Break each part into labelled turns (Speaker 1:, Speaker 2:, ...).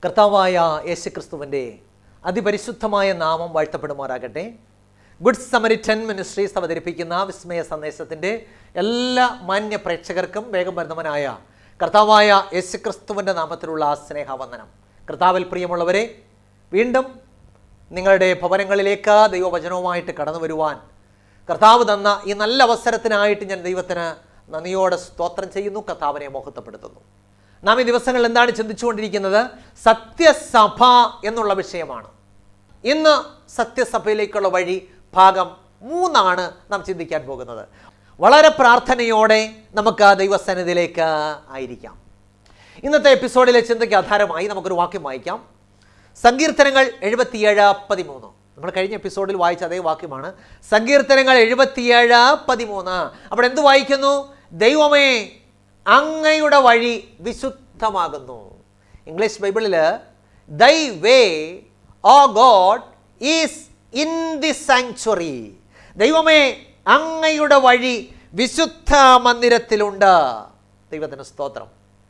Speaker 1: കർത്താവായ യേശുക്രിസ്തുവിൻ്റെ അതിപരിശുദ്ധമായ നാമം വാഴ്ത്തപ്പെടുമാറാകട്ടെ ഗുഡ് സമരിറ്റൻ മിനിസ്ട്രീസ് അവതരിപ്പിക്കുന്ന വിസ്മയ സന്ദേശത്തിൻ്റെ എല്ലാ മാന്യ പ്രേക്ഷകർക്കും വേഗം വരുന്നവനായ കർത്താവായ യേശുക്രിസ്തുവിൻ്റെ നാമത്തിലുള്ള സ്നേഹവന്ദനം കർത്താവിൽ പ്രിയമുള്ളവരെ വീണ്ടും നിങ്ങളുടെ ഭവനങ്ങളിലേക്ക് ദൈവവചനവുമായിട്ട് കടന്നു വരുവാൻ കർത്താവ് തന്ന ഈ നല്ല അവസരത്തിനായിട്ട് ഞാൻ ദൈവത്തിന് നന്ദിയോടെ സ്തോത്രം ചെയ്യുന്നു കർത്താവിനെ മോഹത്തപ്പെടുത്തുന്നു നാം ഈ ദിവസങ്ങളിൽ എന്താണ് ചിന്തിച്ചുകൊണ്ടിരിക്കുന്നത് സത്യസഭ എന്നുള്ള വിഷയമാണ് ഇന്ന് സത്യസഭയിലേക്കുള്ള വഴി ഭാഗം മൂന്നാണ് നാം ചിന്തിക്കാൻ പോകുന്നത് വളരെ പ്രാർത്ഥനയോടെ നമുക്ക് ആ ദൈവസന്നിധിയിലേക്ക് ആയിരിക്കാം ഇന്നത്തെ എപ്പിസോഡിലെ ചിന്തയ്ക്ക് ആധാരമായി നമുക്കൊരു വാക്യം വായിക്കാം സങ്കീർത്തനങ്ങൾ എഴുപത്തിയേഴ് പതിമൂന്ന് നമ്മൾ കഴിഞ്ഞ എപ്പിസോഡിൽ വായിച്ച അതേ വാക്യമാണ് സങ്കീർത്തനങ്ങൾ എഴുപത്തിയേഴ് പതിമൂന്ന് അവിടെ എന്ത് വായിക്കുന്നു ദൈവമേ അങ്ങയുടെ വഴി വിശുദ്ധമാകുന്നു ഇംഗ്ലീഷ് ബൈബിളിൽ thy way O God is in the sanctuary ദൈവമേ അങ്ങയുടെ വഴി വിശുദ്ധ മന്ദിരത്തിലുണ്ട് ദൈവത്തിന് സ്തോത്രം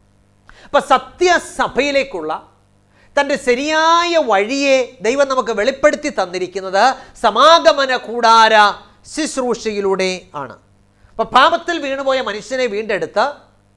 Speaker 1: അപ്പൊ സത്യസഭയിലേക്കുള്ള തൻ്റെ ശരിയായ വഴിയെ ദൈവം നമുക്ക് വെളിപ്പെടുത്തി തന്നിരിക്കുന്നത് സമാഗമന കൂടാര ശുശ്രൂഷയിലൂടെ ആണ് അപ്പൊ പാപത്തിൽ വീണുപോയ മനുഷ്യനെ വീണ്ടെടുത്ത്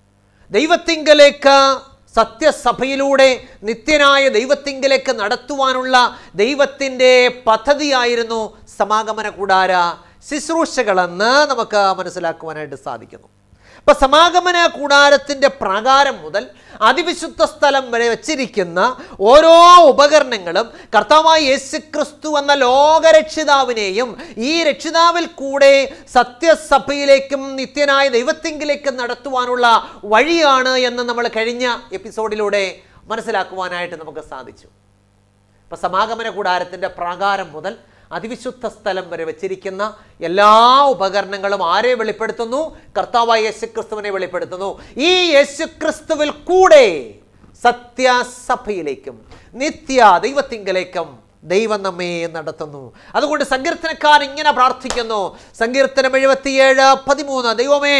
Speaker 1: ദൈവത്തിങ്കലേക്ക് സത്യസഭയിലൂടെ നിത്യനായ ദൈവത്തിങ്കലേക്ക് നടത്തുവാനുള്ള ദൈവത്തിൻ്റെ പദ്ധതിയായിരുന്നു സമാഗമന കൂടാര ശുശ്രൂഷകളെന്ന് നമുക്ക് മനസ്സിലാക്കുവാനായിട്ട് സാധിക്കുന്നു അപ്പൊ സമാഗമന കൂടാരത്തിൻ്റെ പ്രാകാരം മുതൽ അതിവിശുദ്ധ സ്ഥലം വരെ വെച്ചിരിക്കുന്ന ഓരോ ഉപകരണങ്ങളും കർത്താവായ യേശുക്രിസ്തു എന്ന ലോകരക്ഷിതാവിനെയും ഈ രക്ഷിതാവിൽ കൂടെ സത്യസഭയിലേക്കും നിത്യനായ ദൈവത്തിങ്കിലേക്കും നടത്തുവാനുള്ള വഴിയാണ് എന്ന് നമ്മൾ കഴിഞ്ഞ എപ്പിസോഡിലൂടെ മനസ്സിലാക്കുവാനായിട്ട് നമുക്ക് സാധിച്ചു ഇപ്പൊ സമാഗമന കൂടാരത്തിൻ്റെ പ്രാകാരം മുതൽ അതിവിശുദ്ധ സ്ഥലം വരെ വെച്ചിരിക്കുന്ന എല്ലാ ഉപകരണങ്ങളും ആരെ വെളിപ്പെടുത്തുന്നു കർത്താവായ യേശുക്രിസ്തുവിനെ വെളിപ്പെടുത്തുന്നു ഈ യേശുക്രിസ്തുവിൽ കൂടെ സത്യസഭയിലേക്കും നിത്യ ദൈവത്തിങ്കലേക്കും ദൈവം നമ്മെ നടത്തുന്നു അതുകൊണ്ട് സങ്കീർത്തനക്കാർ ഇങ്ങനെ പ്രാർത്ഥിക്കുന്നു സങ്കീർത്തനം എഴുപത്തിയേഴ് പതിമൂന്ന് ദൈവമേ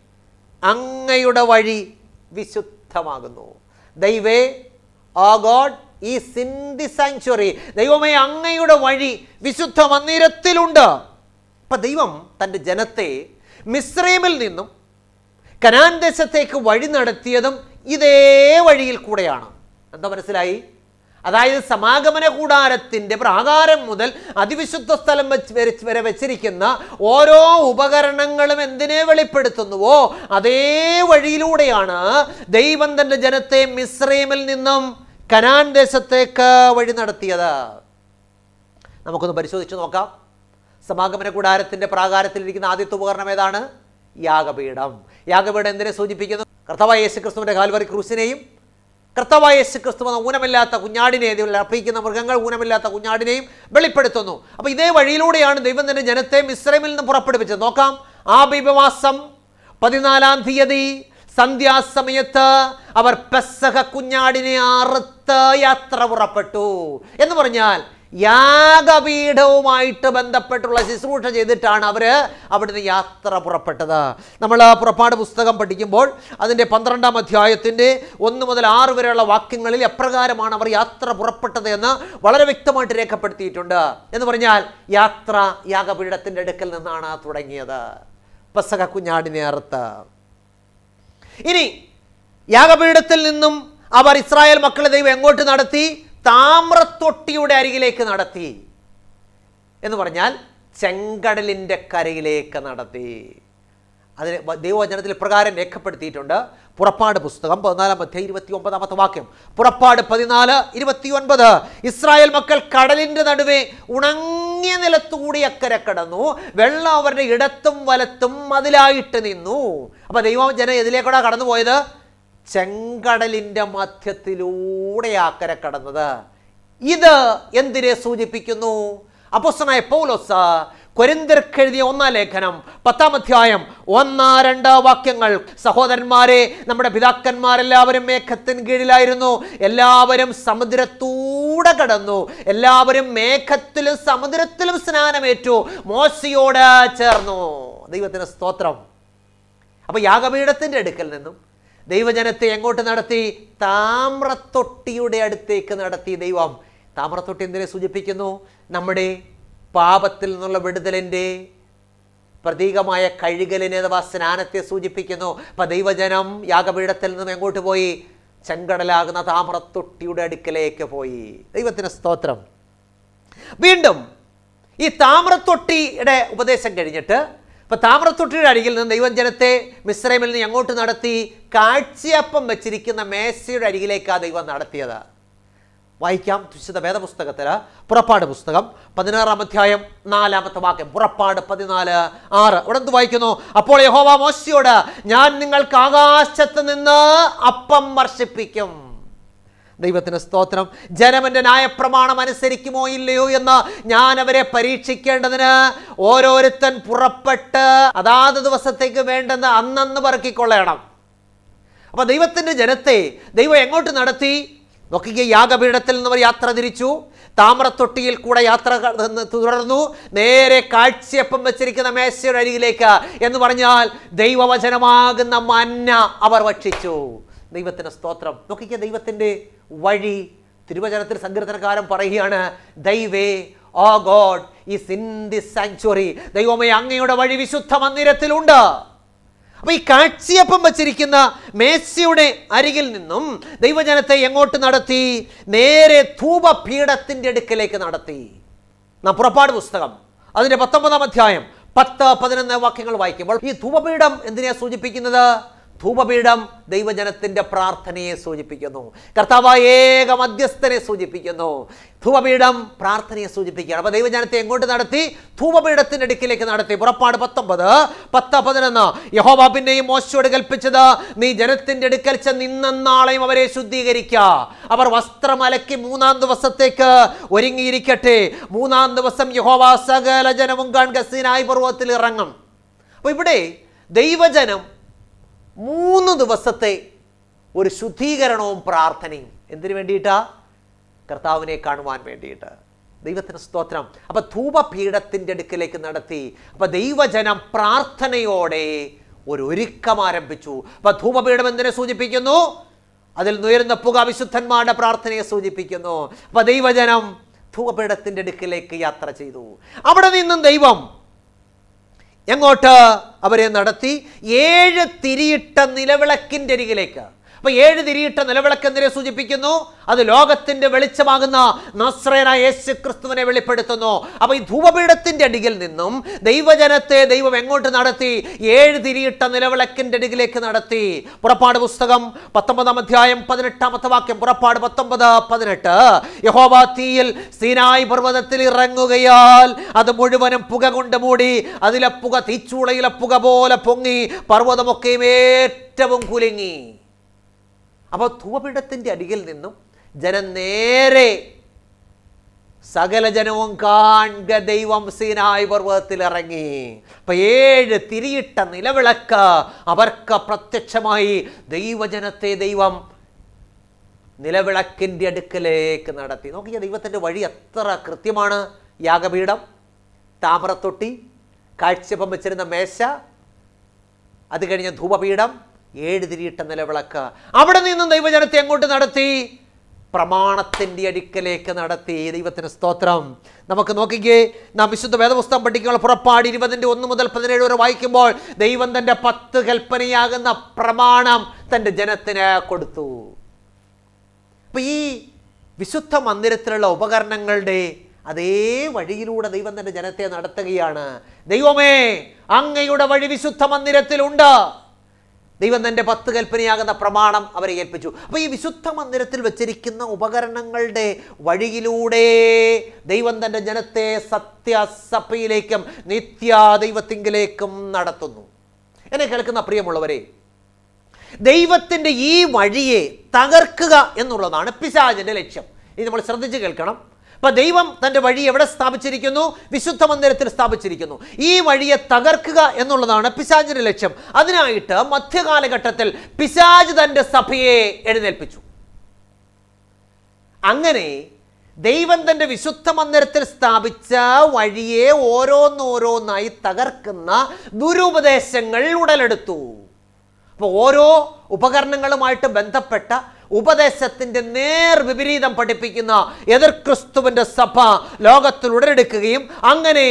Speaker 1: അങ്ങയുടെ വഴി വിശുദ്ധമാകുന്നു ദൈവേ ആ ഗോഡ് ഈ സിന്ധി സാങ്ച്വറി ദൈവമേ അങ്ങയുടെ വഴി വിശുദ്ധ മന്ദിരത്തിലുണ്ട് അപ്പൊ ദൈവം തൻ്റെ ജനത്തെ മിശ്രമിൽ നിന്നും കനാൻ ദേശത്തേക്ക് വഴി നടത്തിയതും ഇതേ വഴിയിൽ കൂടെയാണ് എന്താ മനസ്സിലായി അതായത് സമാഗമന കൂടാരത്തിൻ്റെ പ്രാകാരം മുതൽ അതിവിശുദ്ധ സ്ഥലം വെച്ച് വരെ വരെ വെച്ചിരിക്കുന്ന ഓരോ ഉപകരണങ്ങളും എന്തിനെ വെളിപ്പെടുത്തുന്നുവോ അതേ വഴിയിലൂടെയാണ് ദൈവം തൻ്റെ ജനത്തെ മിശ്രമിൽ നിന്നും കനാൻ ദേശത്തേക്ക് വഴി നടത്തിയത് നമുക്കൊന്ന് പരിശോധിച്ച് നോക്കാം സമാഗമന കൂടാരത്തിൻ്റെ പ്രാകാരത്തിലിരിക്കുന്ന ആദ്യത്തെ ഉപകരണം ഏതാണ് യാഗപീഠം യാഗപീഠം എന്തിനെ സൂചിപ്പിക്കുന്നു കർത്തവായ യേശു ക്രിസ്തുവിൻ്റെ കാൽവറി ക്രൂസിനെയും കർത്തവായ യേശു ക്രിസ്തു എന്ന ഊനമില്ലാത്ത കുഞ്ഞാടിനെ ഇതിൽ അർപ്പിക്കുന്ന മൃഗങ്ങൾ ഊനമില്ലാത്ത കുഞ്ഞാടിനെയും വെളിപ്പെടുത്തുന്നു അപ്പോൾ ഇതേ വഴിയിലൂടെയാണ് ദൈവം തന്നെ ജനത്തെ മിശ്രമിൽ നിന്ന് പുറപ്പെടുവിച്ചത് നോക്കാം ആ ബിബവാസം പതിനാലാം തീയതി സന്ധ്യാസമയത്ത് അവർ പെസഹ കുഞ്ഞാടിനെ അറുത്ത് യാത്ര പുറപ്പെട്ടു എന്ന് പറഞ്ഞാൽ യാഗപീഠവുമായിട്ട് ബന്ധപ്പെട്ടുള്ള ശുശ്രൂഷ ചെയ്തിട്ടാണ് അവർ അവിടുന്ന് യാത്ര പുറപ്പെട്ടത് നമ്മൾ പുറപ്പാട് പുസ്തകം പഠിക്കുമ്പോൾ അതിൻ്റെ പന്ത്രണ്ടാം അധ്യായത്തിൻ്റെ ഒന്ന് മുതൽ ആറ് വരെയുള്ള വാക്യങ്ങളിൽ എപ്രകാരമാണ് അവർ യാത്ര പുറപ്പെട്ടത് എന്ന് വളരെ വ്യക്തമായിട്ട് രേഖപ്പെടുത്തിയിട്ടുണ്ട് എന്ന് പറഞ്ഞാൽ യാത്ര യാഗപീഠത്തിൻ്റെ അടുക്കൽ നിന്നാണ് തുടങ്ങിയത് പെസഹ കുഞ്ഞാടിനെ അറുത്ത് ഇനി യാഗപീഠത്തിൽ നിന്നും അവർ ഇസ്രായേൽ മക്കളെ ദൈവം എങ്ങോട്ട് നടത്തി താമ്രത്തൊട്ടിയുടെ അരികിലേക്ക് നടത്തി എന്ന് പറഞ്ഞാൽ ചെങ്കടലിൻ്റെ കരയിലേക്ക് നടത്തി അതിന് വ- ദൈവവചനത്തിൽ പ്രകാരം രേഖപ്പെടുത്തിയിട്ടുണ്ട് പുറപ്പാട് പുസ്തകം പതിനാലാം അധ്യായം ഇരുപത്തി ഒമ്പതാമത്തെ വാക്യം പുറപ്പാട് പതിനാല് ഇരുപത്തി ഒൻപത് ഇസ്രായേൽ മക്കൾ കടലിൻ്റെ നടുവേ ഉണങ്ങിയ നിലത്തുകൂടി അക്കരെ കടന്നു വെള്ളം അവരുടെ ഇടത്തും വലത്തും മതിലായിട്ട് നിന്നു അപ്പൊ ദൈവജനം എതിലേക്കൂടെ കടന്നുപോയത് ചെങ്കടലിൻ്റെ മധ്യത്തിലൂടെ അക്കരെ കടന്നത് ഇത് എന്തിനെ സൂചിപ്പിക്കുന്നു അപ്പോസ്തലനായ പൗലോസ് കൊരിന്തിർക്ക് എഴുതിയ ഒന്നാം ലേഖനം പത്താം അധ്യായം ഒന്ന് രണ്ട് വാക്യങ്ങൾ സഹോദരന്മാരെ നമ്മുടെ പിതാക്കന്മാരെല്ലാവരും മേഘത്തിന് കീഴിലായിരുന്നു എല്ലാവരും സമുദ്രത്തൂടെ കടന്നു എല്ലാവരും മേഘത്തിലും സമുദ്രത്തിലും സ്നാനമേറ്റു മോശയോട് ചേർന്നു ദൈവത്തിന് സ്തോത്രം അപ്പൊ യാഗപീഠത്തിന്റെ അടുക്കൽ നിന്നും ദൈവജനത്തെ എങ്ങോട്ട് നടത്തി താമ്രത്തൊട്ടിയുടെ അടുത്തേക്ക് നടത്തി ദൈവം താമ്രത്തൊട്ടി എന്തിനെ സൂചിപ്പിക്കുന്നു നമ്മുടെ പാപത്തിൽ നിന്നുള്ള വിടുതലിൻ്റെ പ്രതീകമായ കഴുകലിനെ അഥവാ സ്നാനത്തെ സൂചിപ്പിക്കുന്നു അപ്പം ദൈവജനം യാഗപീഠത്തിൽ നിന്നും എങ്ങോട്ട് പോയി ചെങ്കടലാകുന്ന താമ്രത്തൊട്ടിയുടെ അടുക്കലേക്ക് പോയി ദൈവത്തിന് സ്തോത്രം വീണ്ടും ഈ താമ്രത്തൊട്ടിയുടെ ഉപദേശം കഴിഞ്ഞിട്ട് ഇപ്പൊ താമ്രത്തൊട്ടിയുടെ അരികിൽ നിന്ന് ദൈവം ജനത്തെ മിശ്രമിൽ നിന്ന് എങ്ങോട്ട് നടത്തി കാഴ്ചയപ്പം വെച്ചിരിക്കുന്ന മേശയുടെ അരികിലേക്കാണ് ദൈവം നടത്തിയത് വായിക്കാം വിശുദ്ധ വേദപുസ്തകത്തിൽ പുറപ്പാട് പുസ്തകം പതിനാറാം അധ്യായം നാലാമത്തെ വാക്യം പുറപ്പാട് പതിനാല് ആറ് അവിടെ എന്ത് വായിക്കുന്നു അപ്പോൾ യഹോവ മോശയോട് ഞാൻ നിങ്ങൾക്ക് ആകാശത്ത് നിന്ന് അപ്പം വർഷിപ്പിക്കും ദൈവത്തിന് സ്തോത്രം ജനമന്റെ ന്യായപ്രമാണം അനുസരിക്കുമോ ഇല്ലയോ എന്ന് ഞാൻ അവരെ പരീക്ഷിക്കേണ്ടതിന് ഓരോരുത്തൻ പുറപ്പെട്ട് അതാത് ദിവസത്തേക്ക് വേണ്ടെന്ന് അന്നന്ന് പറക്കിക്കൊള്ളണം അപ്പൊ ദൈവത്തിന്റെ ജനത്തെ ദൈവം എങ്ങോട്ട് നടത്തി നോക്കിയ യാഗപീഠത്തിൽ നിന്ന് അവർ യാത്ര തിരിച്ചു താമ്രത്തൊട്ടിയിൽ കൂടെ യാത്ര ക- ന്ന് തുടർന്നു നേരെ കാഴ്ചയപ്പം വെച്ചിരിക്കുന്ന മേശയുടെ അരികിലേക്ക് എന്ന് പറഞ്ഞാൽ ദൈവവചനമാകുന്ന മന്ന അവർ ഭക്ഷിച്ചു ദൈവത്തിന് സ്തോത്രം നോക്കിയ ദൈവത്തിന്റെ വഴി തിരുവചനത്തിൽ സങ്കീർത്തനക്കാരൻ പറയുകയാണ് ദൈവേ ഓ ഗോഡ് ഈ സിന്ധി സാങ്ച്വറി ദൈവമേ അങ്ങയുടെ വഴി വിശുദ്ധ മന്ദിരത്തിലുണ്ട് അപ്പൊ ഈ കാഴ്ചയപ്പം വച്ചിരിക്കുന്ന മേശയുടെ അരികിൽ നിന്നും ദൈവജനത്തെ എങ്ങോട്ട് നടത്തി നേരെ ധൂപപീഠത്തിന്റെ അടുക്കലേക്ക് നടത്തി നാം പുറപ്പാട് പുസ്തകം അതിന്റെ പത്തൊമ്പതാം അധ്യായം പത്ത് പതിനൊന്ന് വാക്യങ്ങൾ വായിക്കുമ്പോൾ ഈ ധൂപപീഠം എന്തിനെയാ സൂചിപ്പിക്കുന്നത് ധൂപപീഠം ദൈവജനത്തിന്റെ പ്രാർത്ഥനയെ സൂചിപ്പിക്കുന്നു കർത്താവായ ഏക മധ്യസ്ഥനെ സൂചിപ്പിക്കുന്നു ധൂപപീഠം പ്രാർത്ഥനയെ സൂചിപ്പിക്കുകയാണ് അപ്പൊ ദൈവജനത്തെ എങ്ങോട്ട് നടത്തി ധൂപപീഠത്തിന്റെ അടുക്കിലേക്ക് നടത്തി പുറപ്പാട് പത്തൊമ്പത് പത്ത് പതിനൊന്ന് യഹോവ പിന്നെയും മോശയോട് കൽപ്പിച്ചത് നീ ജനത്തിന്റെ അടുക്കൽ ചെന്ന് ഇന്നും നാളെയും അവരെ ശുദ്ധീകരിക്ക അവർ വസ്ത്രം അലക്കി മൂന്നാം ദിവസത്തേക്ക് ഒരുങ്ങിയിരിക്കട്ടെ മൂന്നാം ദിവസം യഹോവ സകല ജനവും കാണുക സീനായി പർവ്വതത്തിൽ ഇറങ്ങും അപ്പൊ ഇവിടെ ദൈവജനം മൂന്ന് ദിവസത്തെ ഒരു ശുദ്ധീകരണവും പ്രാർത്ഥനയും എന്തിനു വേണ്ടിയിട്ടാ കർത്താവിനെ കാണുവാൻ വേണ്ടിയിട്ട് ദൈവത്തിന് സ്തോത്രം അപ്പൊ ധൂപപീഠത്തിൻ്റെ അടുക്കിലേക്ക് നടത്തി അപ്പൊ ദൈവജനം പ്രാർത്ഥനയോടെ ഒരു ഒരുക്കം ആരംഭിച്ചു അപ്പൊ ധൂപപീഠം എന്തിനെ സൂചിപ്പിക്കുന്നു അതിൽ നുയരുന്ന പുക വിശുദ്ധന്മാരുടെ പ്രാർത്ഥനയെ സൂചിപ്പിക്കുന്നു അപ്പൊ ദൈവജനം ധൂപപീഠത്തിൻ്റെ അടുക്കിലേക്ക് യാത്ര ചെയ്തു അവിടെ നിന്നും ദൈവം എങ്ങോട്ട് അവരെ നടത്തി ഏഴ് തിരിയിട്ട നിലവിളക്കിൻ്റെ അരികിലേക്ക് അപ്പൊ ഏഴ് തിരിയിട്ട നിലവിളക്ക് എന്തിനെ സൂചിപ്പിക്കുന്നു അത് ലോകത്തിന്റെ വെളിച്ചമാകുന്ന നസ്രേനായ യേശു ക്രിസ്തുവിനെ വെളിപ്പെടുത്തുന്നു അപ്പൊ ഈ ധൂപപീഠത്തിന്റെ അടികിൽ നിന്നും ദൈവജനത്തെ ദൈവം എങ്ങോട്ട് നടത്തി ഏഴ് തിരിയിട്ട നിലവിളക്കിന്റെ അടികിലേക്ക് നടത്തി പുറപ്പാട് പുസ്തകം പത്തൊമ്പതാം അധ്യായം പതിനെട്ടാമത്തെ വാക്യം പുറപ്പാട് പത്തൊമ്പത് പതിനെട്ട് യഹോവ തീയിൽ സീനായി പർവ്വതത്തിൽ ഇറങ്ങുകയാൽ അത് മുഴുവനും പുക കൊണ്ട് മൂടി അതിലെ പുക തീച്ചൂളയിലെ പുക പോലെ പൊങ്ങി പർവ്വതമൊക്കെയും ഏറ്റവും കുലുങ്ങി അപ്പോൾ ധൂപപീഠത്തിൻ്റെ അരികിൽ നിന്നും ജനം നേരെ സകല ജനവും കാണുക ദൈവം സീനായി പർവ്വതത്തിൽ ഇറങ്ങി അപ്പൊ ഏഴ് തിരിയിട്ട നിലവിളക്ക് അവർക്ക് പ്രത്യക്ഷമായി ദൈവജനത്തെ ദൈവം നിലവിളക്കിൻ്റെ അടുക്കലേക്ക് നടത്തി നോക്കിയ ദൈവത്തിൻ്റെ വഴി എത്ര കൃത്യമാണ് യാഗപീഠം താമരത്തൊട്ടി കാഴ്ചപ്പം വെച്ചിരുന്ന മേശ അത് കഴിഞ്ഞ ധൂപപീഠം ഏഴ് തിരിയിട്ട നിലവിളക്ക് അവിടെ നിന്നും ദൈവജനത്തെ എങ്ങോട്ട് നടത്തി പ്രമാണത്തിൻ്റെ അടുക്കലേക്ക് നടത്തി ദൈവത്തിന് സ്തോത്രം നമുക്ക് നോക്കിക്കേ നാം വിശുദ്ധ വേദപുസ്തകം പഠിക്കുമ്പോൾ പുറപ്പാട് ഇരുപതിൻ്റെ ഒന്ന് മുതൽ പതിനേഴ് വരെ വായിക്കുമ്പോൾ ദൈവം തൻ്റെ പത്ത് കൽപ്പനയാകുന്ന പ്രമാണം തൻ്റെ ജനത്തിന് കൊടുത്തു അപ്പൊ ഈ വിശുദ്ധ മന്ദിരത്തിലുള്ള ഉപകരണങ്ങളുടെ അതേ വഴിയിലൂടെ ദൈവം തന്റെ ജനത്തെ നടത്തുകയാണ് ദൈവമേ അങ്ങയുടെ വഴി വിശുദ്ധ മന്ദിരത്തിലുണ്ട് ദൈവം തന്റെ പത്ത് കൽപ്പനയാകുന്ന പ്രമാണം അവരെ ഏൽപ്പിച്ചു അപ്പൊ ഈ വിശുദ്ധ മന്ദിരത്തിൽ വെച്ചിരിക്കുന്ന ഉപകരണങ്ങളുടെ വഴിയിലൂടെ ദൈവം തന്റെ ജനത്തെ സത്യസഭയിലേക്കും നിത്യ ദൈവത്തിങ്കിലേക്കും നടത്തുന്നു എന്നെ കേൾക്കുന്ന പ്രിയമുള്ളവരെ ദൈവത്തിൻ്റെ ഈ വഴിയെ തകർക്കുക എന്നുള്ളതാണ് പിശാചിന്റെ ലക്ഷ്യം ഇത് നമ്മൾ ശ്രദ്ധിച്ച് കേൾക്കണം അപ്പൊ ദൈവം തൻ്റെ വഴി എവിടെ സ്ഥാപിച്ചിരിക്കുന്നു വിശുദ്ധ മന്ദിരത്തിൽ സ്ഥാപിച്ചിരിക്കുന്നു ഈ വഴിയെ തകർക്കുക എന്നുള്ളതാണ് പിശാചിന്റെ ലക്ഷ്യം അതിനായിട്ട് മധ്യകാലഘട്ടത്തിൽ പിശാജ് തൻ്റെ സഭയെ എഴുന്നേൽപ്പിച്ചു അങ്ങനെ ദൈവം തൻ്റെ വിശുദ്ധ മന്ദിരത്തിൽ സ്ഥാപിച്ച വഴിയെ ഓരോന്നോരോന്നായി തകർക്കുന്ന ദുരുപദേശങ്ങൾ ഉടലെടുത്തു അപ്പോൾ ഓരോ ഉപകരണങ്ങളുമായിട്ട് ബന്ധപ്പെട്ട ഉപദേശത്തിൻ്റെ നേർ വിപരീതം പഠിപ്പിക്കുന്ന എതിർ ക്രിസ്തുവിൻ്റെ സഭ ലോകത്തിൽ ഉടലെടുക്കുകയും അങ്ങനെ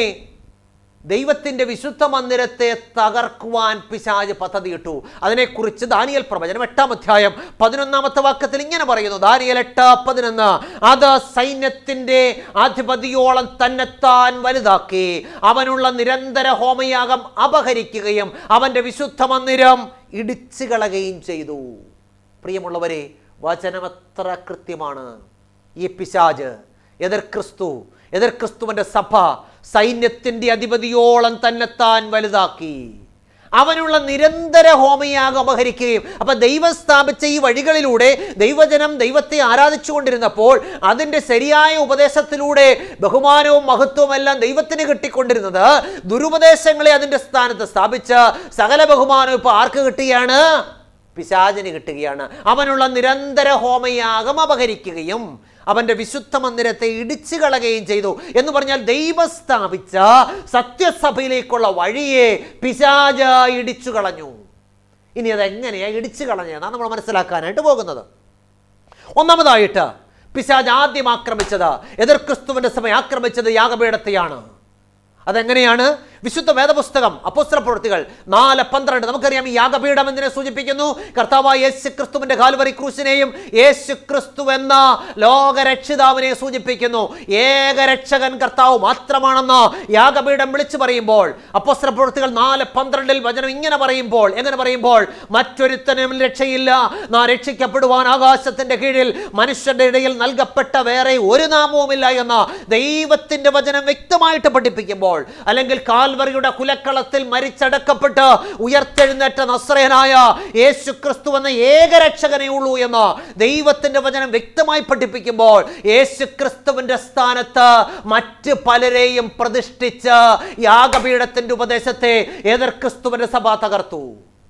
Speaker 1: ദൈവത്തിൻ്റെ വിശുദ്ധ മന്ദിരത്തെ തകർക്കുവാൻ പിശാജ് പദ്ധതിയിട്ടു അതിനെക്കുറിച്ച് ദാനിയൽ പ്രവചനം എട്ടാം അധ്യായം പതിനൊന്നാമത്തെ വാക്യത്തിൽ ഇങ്ങനെ പറയുന്നു ദാനിയൽ എട്ട് പതിനൊന്ന് അത് സൈന്യത്തിൻ്റെ അധിപതിയോളം തന്നെത്താൻ വലുതാക്കി അവനുള്ള നിരന്തര ഹോമയാഗം അപഹരിക്കുകയും അവൻ്റെ വിശുദ്ധ മന്ദിരം ഇടിച്ചു കളയുകയും ചെയ്തു പ്രിയമുള്ളവരെ വചനം എത്ര കൃത്യമാണ് ഈ പിശാജ് എതിർ ക്രിസ്തു എതിർ ക്രിസ്തുവിൻ്റെ സഭ സൈന്യത്തിൻ്റെ അധിപതിയോളം തന്നെത്താൻ വലുതാക്കി അവനുള്ള നിരന്തര ഹോമയാഗം അപഹരിക്കുകയും അപ്പൊ ദൈവം സ്ഥാപിച്ച ഈ വഴികളിലൂടെ ദൈവജനം ദൈവത്തെ ആരാധിച്ചുകൊണ്ടിരുന്നപ്പോൾ അതിൻ്റെ ശരിയായ ഉപദേശത്തിലൂടെ ബഹുമാനവും മഹത്വവും എല്ലാം ദൈവത്തിന് കിട്ടിക്കൊണ്ടിരുന്നത് ദുരുപദേശങ്ങളെ അതിൻ്റെ സ്ഥാനത്ത് സ്ഥാപിച്ച് സകല ബഹുമാനവും ഇപ്പോൾ ആർക്ക് കിട്ടുകയാണ് പിശാചിന് കിട്ടുകയാണ് അവനുള്ള നിരന്തര ഹോമയാഗം അപഹരിക്കുകയും അവൻ്റെ വിശുദ്ധ മന്ദിരത്തെ ഇടിച്ചു കളയുകയും ചെയ്തു എന്ന് പറഞ്ഞാൽ ദൈവം സ്ഥാപിച്ച സത്യസഭയിലേക്കുള്ള വഴിയെ പിശാജ ഇടിച്ചു കളഞ്ഞു ഇനി അതെങ്ങനെയാ ഇടിച്ചു കളഞ്ഞതെന്നാണ് നമ്മൾ മനസ്സിലാക്കാനായിട്ട് പോകുന്നത് ഒന്നാമതായിട്ട് പിശാജ് ആദ്യം ആക്രമിച്ചത് എതിർ ക്രിസ്തുവിൻ്റെ സമയം ആക്രമിച്ചത് യാഗപീഠത്തെയാണ് അതെങ്ങനെയാണ് വിശുദ്ധ വേദപുസ്തകം അപ്പോസ്തല പ്രവൃത്തികൾ നാല് പന്ത്രണ്ട് നമുക്കറിയാം ഈ യാഗപീഠം എന്തിനെ സൂചിപ്പിക്കുന്നു കർത്താവായ യേശു ക്രിസ്തുവിന്റെ കാൽവറി ക്രൂശിനെയും യേശു ക്രിസ്തു എന്ന ലോകരക്ഷിതാവിനെ സൂചിപ്പിക്കുന്നു ഏകരക്ഷകൻ കർത്താവ് മാത്രമാണെന്ന് യാഗപീഠം വിളിച്ചു പറയുമ്പോൾ അപ്പോസ്തല പ്രവൃത്തികൾ നാല് പന്ത്രണ്ടിൽ വചനം ഇങ്ങനെ പറയുമ്പോൾ എങ്ങനെ പറയുമ്പോൾ മറ്റൊരുത്തനും രക്ഷയില്ല നാം രക്ഷിക്കപ്പെടുവാൻ ആകാശത്തിന്റെ കീഴിൽ മനുഷ്യന്റെ ഇടയിൽ നൽകപ്പെട്ട വേറെ ഒരു നാമവുമില്ല എന്ന ദൈവത്തിന്റെ വചനം വ്യക്തമായിട്ട് പഠിപ്പിക്കുമ്പോൾ അല്ലെങ്കിൽ കാൽവറിയുടെ കുലക്കളത്തിൽ മരിച്ചടക്കപ്പെട്ട് ഉയർത്തെഴുന്നേറ്റ നസ്രയനായ യേശു ക്രിസ്തു എന്ന ഏകരക്ഷകനേ ഉള്ളൂ എന്ന് ദൈവത്തിന്റെ വചനം വ്യക്തമായി പഠിപ്പിക്കുമ്പോൾ യേശു ക്രിസ്തുവിന്റെ സ്ഥാനത്ത് മറ്റ് പലരെയും പ്രതിഷ്ഠിച്ച് യാഗപീഠത്തിന്റെ ഉപദേശത്തെ എതിർ ക്രിസ്തുവിന്റെ സഭ തകർത്തു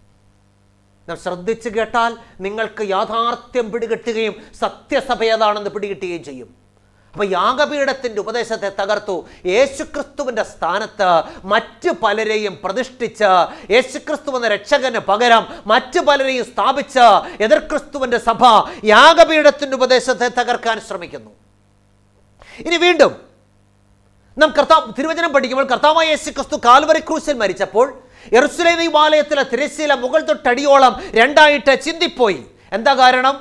Speaker 1: നാം ശ്രദ്ധിച്ചു കേട്ടാൽ നിങ്ങൾക്ക് യാഥാർത്ഥ്യം പിടികിട്ടുകയും സത്യസഭ ഏതാണെന്ന് പിടികിട്ടുകയും ചെയ്യും അപ്പൊ യാഗപീഠത്തിന്റെ ഉപദേശത്തെ തകർത്തു യേശുക്രിസ്തുവിന്റെ സ്ഥാനത്ത് മറ്റു പലരെയും പ്രതിഷ്ഠിച്ച് യേശുക്രിസ്തു എന്ന രക്ഷകന് പകരം മറ്റു പലരെയും സ്ഥാപിച്ച് എതിർ ക്രിസ്തുവിന്റെ സഭ യാഗപീഠത്തിന്റെ ഉപദേശത്തെ തകർക്കാൻ ശ്രമിക്കുന്നു ഇനി വീണ്ടും നാം കർത്താവ് തിരുവചനം പഠിക്കുമ്പോൾ കർത്താവായ യേശു ക്രിസ്തു കാൽവറി ക്രൂശിൽ മരിച്ചപ്പോൾ എറുസലേം ദേവാലയത്തിലെ തിരശ്ശീല മുകൾ തൊട്ടടിയോളം രണ്ടായിട്ട് ചിന്തിപ്പോയി എന്താ കാരണം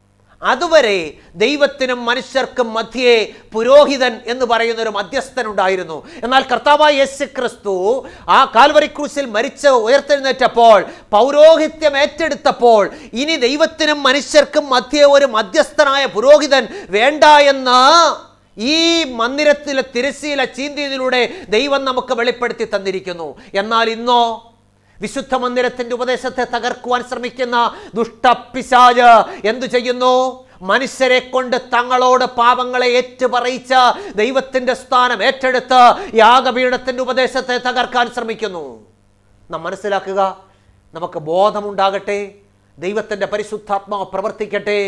Speaker 1: അതുവരെ ദൈവത്തിനും മനുഷ്യർക്കും മധ്യേ പുരോഹിതൻ എന്ന് പറയുന്ന ഒരു മധ്യസ്ഥൻ ഉണ്ടായിരുന്നു എന്നാൽ കർത്താവായ യേശു ക്രിസ്തു ആ കാൽവറി ക്രൂശിൽ മരിച്ച് ഉയർത്തെഴുന്നേറ്റപ്പോൾ പൗരോഹിത്യം ഏറ്റെടുത്തപ്പോൾ ഇനി ദൈവത്തിനും മനുഷ്യർക്കും മധ്യേ ഒരു മധ്യസ്ഥനായ പുരോഹിതൻ വേണ്ട എന്ന് ഈ മന്ദിരത്തിലെ തിരശ്ശീല ചീന്തിയതിലൂടെ ദൈവം നമുക്ക് വെളിപ്പെടുത്തി തന്നിരിക്കുന്നു എന്നാൽ ഇന്നോ വിശുദ്ധ മന്ദിരത്തിന്റെ ഉപദേശത്തെ തകർക്കുവാൻ ശ്രമിക്കുന്ന ദുഷ്ടപ്പിശാജ് എന്തു ചെയ്യുന്നു മനുഷ്യരെ കൊണ്ട് തങ്ങളോട് പാപങ്ങളെ ഏറ്റുപറയിച്ച ദൈവത്തിന്റെ സ്ഥാനം ഏറ്റെടുത്ത് യാഗപീഠത്തിന്റെ ഉപദേശത്തെ തകർക്കാൻ ശ്രമിക്കുന്നു നാം മനസ്സിലാക്കുക നമുക്ക് ബോധമുണ്ടാകട്ടെ ദൈവത്തിന്റെ പരിശുദ്ധാത്മാവ് പ്രവർത്തിക്കട്ടെ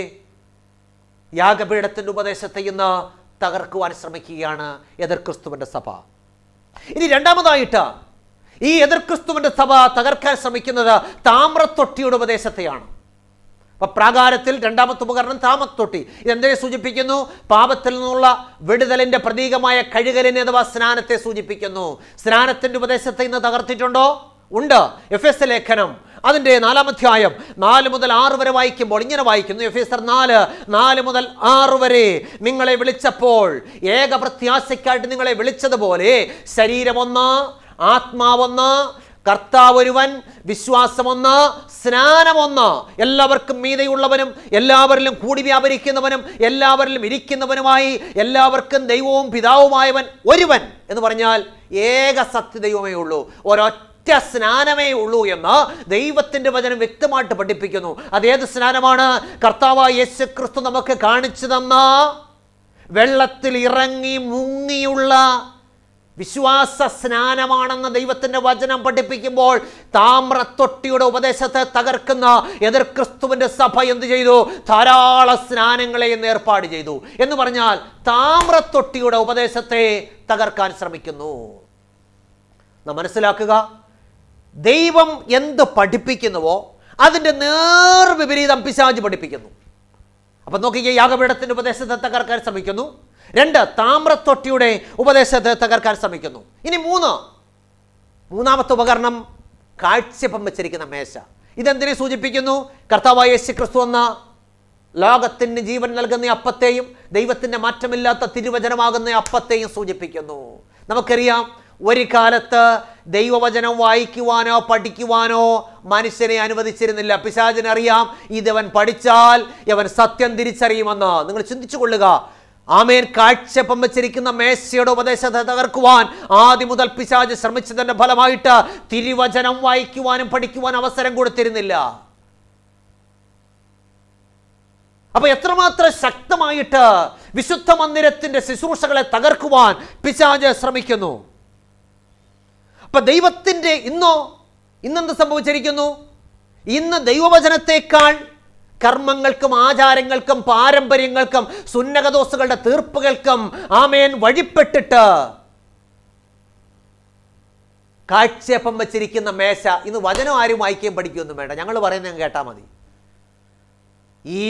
Speaker 1: യാഗപീഠത്തിന്റെ ഉപദേശത്തെ ഇന്ന് തകർക്കുവാൻ ശ്രമിക്കുകയാണ് എതിർ ക്രിസ്തുവിന്റെ സഭ ഇനി രണ്ടാമതായിട്ട് ഈ എതിർ ക്രിസ്തുവിന്റെ സഭ തകർക്കാൻ ശ്രമിക്കുന്നത് താമ്രത്തൊട്ടിയുടെ ഉപദേശത്തെയാണ് അപ്പൊ പ്രാകാരത്തിൽ രണ്ടാമത്തെ ഉപകരണം താമത്തൊട്ടി ഇതെന്തിനെ സൂചിപ്പിക്കുന്നു പാപത്തിൽ നിന്നുള്ള വിടുതലിന്റെ പ്രതീകമായ കഴുകലിനെ അഥവാ സ്നാനത്തെ സൂചിപ്പിക്കുന്നു സ്നാനത്തിന്റെ ഉപദേശത്തെ ഇന്ന് തകർത്തിട്ടുണ്ടോ ഉണ്ട് എഫ് എസ് ലേഖനം അതിൻ്റെ നാലാമധ്യായം നാല് മുതൽ ആറ് വരെ വായിക്കുമ്പോൾ ഇങ്ങനെ വായിക്കുന്നു എഫ് എസ് നാല് നാല് മുതൽ ആറ് വരെ നിങ്ങളെ വിളിച്ചപ്പോൾ ഏക പ്രത്യാശയ്ക്കായിട്ട് നിങ്ങളെ വിളിച്ചതുപോലെ ശരീരമൊന്ന് ആത്മാവൊന്ന് കർത്താവ് ഒരുവൻ വിശ്വാസമൊന്ന് സ്നാനമൊന്ന് എല്ലാവർക്കും മീതയുള്ളവനും എല്ലാവരിലും കൂടി വ്യാപരിക്കുന്നവനും എല്ലാവരിലും ഇരിക്കുന്നവനുമായി എല്ലാവർക്കും ദൈവവും പിതാവുമായവൻ ഒരുവൻ എന്ന് പറഞ്ഞാൽ ഏക സത്യദൈവമേ ഉള്ളൂ ഒരൊറ്റ സ്നാനമേ ഉള്ളൂ എന്ന് ദൈവത്തിന്റെ വചനം വ്യക്തമായിട്ട് പഠിപ്പിക്കുന്നു അതേത് സ്നാനമാണ് കർത്താവായ യേശു ക്രിസ്തു നമുക്ക് കാണിച്ചു തന്ന വെള്ളത്തിൽ ഇറങ്ങി മുങ്ങിയുള്ള വിശ്വാസ സ്നാനമാണെന്ന് ദൈവത്തിന്റെ വചനം പഠിപ്പിക്കുമ്പോൾ താമ്രത്തൊട്ടിയുടെ ഉപദേശത്തെ തകർക്കുന്ന എതിർ ക്രിസ്തുവിന്റെ സഭ എന്ത് ചെയ്തു ധാരാളം സ്നാനങ്ങളെ ഇന്ന് ഏർപ്പാട് ചെയ്തു എന്ന് പറഞ്ഞാൽ താമ്രത്തൊട്ടിയുടെ ഉപദേശത്തെ തകർക്കാൻ ശ്രമിക്കുന്നു നാം മനസ്സിലാക്കുക ദൈവം എന്ത് പഠിപ്പിക്കുന്നുവോ അതിൻ്റെ നേർ വിപരീതം പിശാജ് പഠിപ്പിക്കുന്നു അപ്പം നോക്കിക്കേ യാഗപീഠത്തിൻ്റെ ഉപദേശത്തെ തകർക്കാൻ ശ്രമിക്കുന്നു രണ്ട് താമ്രത്തൊട്ടിയുടെ ഉപദേശത്തെ തകർക്കാൻ ശ്രമിക്കുന്നു ഇനി മൂന്ന് മൂന്നാമത്തെ ഉപകരണം കാഴ്ചപ്പം വെച്ചിരിക്കുന്ന മേശ ഇതെന്തിനെ സൂചിപ്പിക്കുന്നു കർത്താവായ യേശു ക്രിസ്തു എന്ന ലോകത്തിന് ജീവൻ നൽകുന്ന അപ്പത്തെയും ദൈവത്തിൻ്റെ മാറ്റമില്ലാത്ത തിരുവചനമാകുന്ന അപ്പത്തെയും സൂചിപ്പിക്കുന്നു നമുക്കറിയാം ഒരു കാലത്ത് ദൈവവചനം വായിക്കുവാനോ പഠിക്കുവാനോ മനുഷ്യനെ അനുവദിച്ചിരുന്നില്ല പിശാചിനറിയാം ഇതവൻ പഠിച്ചാൽ ഇവൻ സത്യം തിരിച്ചറിയുമെന്ന് നിങ്ങൾ ചിന്തിച്ചു കൊള്ളുക ആമേൻ കാഴ്ചപ്പം വെച്ചിരിക്കുന്ന മേശയുടെ ഉപദേശത്തെ തകർക്കുവാൻ ആദ്യം മുതൽ പിശാജ് ശ്രമിച്ചതിന്റെ ഫലമായിട്ട് തിരുവചനം വായിക്കുവാനും പഠിക്കുവാനും അവസരം കൊടുത്തിരുന്നില്ല അപ്പൊ എത്രമാത്രം ശക്തമായിട്ട് വിശുദ്ധ മന്ദിരത്തിന്റെ ശുശ്രൂഷകളെ തകർക്കുവാൻ പിശാജ് ശ്രമിക്കുന്നു അപ്പൊ ദൈവത്തിന്റെ ഇന്നോ ഇന്നെന്ത് സംഭവിച്ചിരിക്കുന്നു ഇന്ന് ദൈവവചനത്തെക്കാൾ കർമ്മങ്ങൾക്കും ആചാരങ്ങൾക്കും പാരമ്പര്യങ്ങൾക്കും സുന്നകദോസുകളുടെ തീർപ്പുകൾക്കും ആമേൻ വഴിപ്പെട്ടിട്ട് കാഴ്ചയപ്പം വെച്ചിരിക്കുന്ന മേശ ഇന്ന് വചനം ആരും വായിക്കുകയും പഠിക്കുകയൊന്നും വേണ്ട ഞങ്ങൾ പറയുന്നത് കേട്ടാൽ മതി ഈ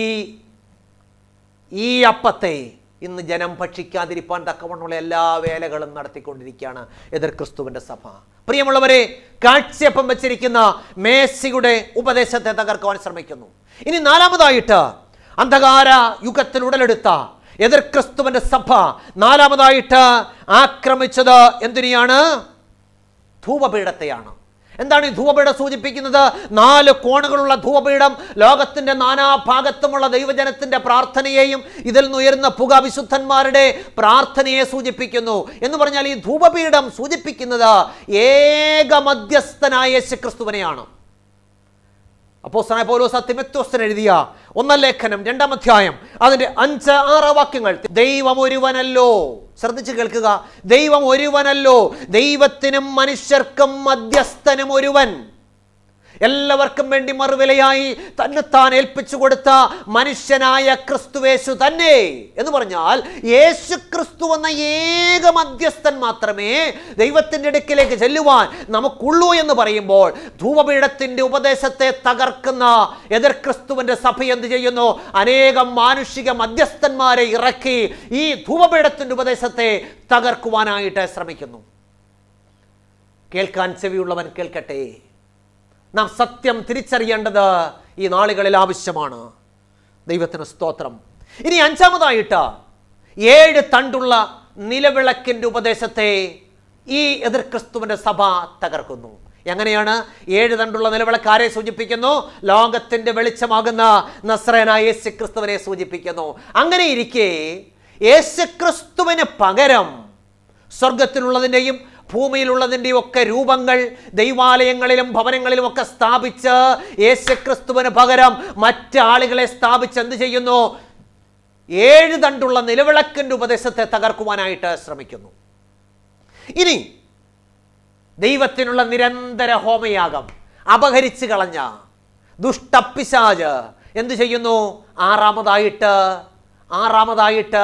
Speaker 1: ഈ അപ്പത്തെ ഇന്ന് ജനം ഭക്ഷിക്കാതിരിപ്പാൻ തക്കവണ്ണമുള്ള എല്ലാ വേലകളും നടത്തിക്കൊണ്ടിരിക്കുകയാണ് എതിർ ക്രിസ്തുവിൻ്റെ സഭ പ്രിയമുള്ളവരെ കാഴ്ചയപ്പം വെച്ചിരിക്കുന്ന മേശയുടെ ഉപദേശത്തെ തകർക്കുവാൻ ശ്രമിക്കുന്നു ഇനി നാലാമതായിട്ട് അന്ധകാര യുഗത്തിൽ ഉടലെടുത്ത എതിർ ക്രിസ്തുവിൻ്റെ സഭ നാലാമതായിട്ട് ആക്രമിച്ചത് എന്തിനെയാണ് ധൂപപീഠത്തെയാണ് എന്താണ് ഈ ധൂപപീഠം സൂചിപ്പിക്കുന്നത് നാല് കോണുകളുള്ള ധൂപപീഠം ലോകത്തിന്റെ നാനാഭാഗത്തുമുള്ള ദൈവജനത്തിന്റെ പ്രാർത്ഥനയെയും ഇതിൽ നിന്നുയരുന്ന പുക വിശുദ്ധന്മാരുടെ പ്രാർത്ഥനയെ സൂചിപ്പിക്കുന്നു എന്ന് പറഞ്ഞാൽ ഈ ധൂപപീഠം സൂചിപ്പിക്കുന്നത് ഏക മധ്യസ്ഥനായ യേശുക്രിസ്തുവിനെയാണ് അപ്പോസ്തലനായ പൗലോസ് തിമത്യോസ്തൻ എഴുതിയ ഒന്നാം ലേഖനം രണ്ടാം അധ്യായം അതിന്റെ അഞ്ച് ആറ് വാക്യങ്ങൾ ദൈവം ഒരുവനല്ലോ ശ്രദ്ധിച്ച് കേൾക്കുക ദൈവം ഒരുവനല്ലോ ദൈവത്തിനും മനുഷ്യർക്കും മധ്യസ്ഥനും ഒരുവൻ എല്ലാവർക്കും വേണ്ടി മറുവിലയായി തന്നെത്താൻ ഏൽപ്പിച്ചു കൊടുത്ത മനുഷ്യനായ ക്രിസ്തുവേശു തന്നെ എന്ന് പറഞ്ഞാൽ യേശു ക്രിസ്തു എന്ന ഏക മധ്യസ്ഥൻ മാത്രമേ ദൈവത്തിൻ്റെ അടുക്കിലേക്ക് ചെല്ലുവാൻ നമുക്കുള്ളൂ എന്ന് പറയുമ്പോൾ ധൂപപീഠത്തിൻ്റെ ഉപദേശത്തെ തകർക്കുന്ന എതിർ ക്രിസ്തുവിൻ്റെ സഭ എന്ത് ചെയ്യുന്നു അനേകം മാനുഷിക മധ്യസ്ഥന്മാരെ ഇറക്കി ഈ ധൂപപീഠത്തിൻ്റെ ഉപദേശത്തെ തകർക്കുവാനായിട്ട് ശ്രമിക്കുന്നു കേൾക്കാൻ ചെവിയുള്ളവൻ കേൾക്കട്ടെ നാം സത്യം തിരിച്ചറിയേണ്ടത് ഈ നാളുകളിൽ ആവശ്യമാണ് ദൈവത്തിന് സ്തോത്രം ഇനി അഞ്ചാമതായിട്ട് ഏഴ് തണ്ടുള്ള നിലവിളക്കിൻ്റെ ഉപദേശത്തെ ഈ എതിർ ക്രിസ്തുവിൻ്റെ സഭ തകർക്കുന്നു എങ്ങനെയാണ് ഏഴ് തണ്ടുള്ള നിലവിളക്ക് ആരെ സൂചിപ്പിക്കുന്നു ലോകത്തിൻ്റെ വെളിച്ചമാകുന്ന നസ്രനായ യേശു ക്രിസ്തുവിനെ സൂചിപ്പിക്കുന്നു അങ്ങനെ ഇരിക്കെ യേശു ക്രിസ്തുവിന് പകരം സ്വർഗത്തിലുള്ളതിൻ്റെയും ഭൂമിയിലുള്ളതിൻ്റെയും ഒക്കെ രൂപങ്ങൾ ദൈവാലയങ്ങളിലും ഭവനങ്ങളിലും ഒക്കെ സ്ഥാപിച്ച് യേശുക്രിസ്തുവിന് പകരം മറ്റാളുകളെ സ്ഥാപിച്ച് എന്ത് ചെയ്യുന്നു ഏഴ് തണ്ടുള്ള നിലവിളക്കിൻ്റെ ഉപദേശത്തെ തകർക്കുവാനായിട്ട് ശ്രമിക്കുന്നു ഇനി ദൈവത്തിനുള്ള നിരന്തര ഹോമയാഗം അപഹരിച്ചു കളഞ്ഞ ദുഷ്ടപ്പിശാജ് എന്തു ചെയ്യുന്നു ആറാമതായിട്ട് ആറാമതായിട്ട്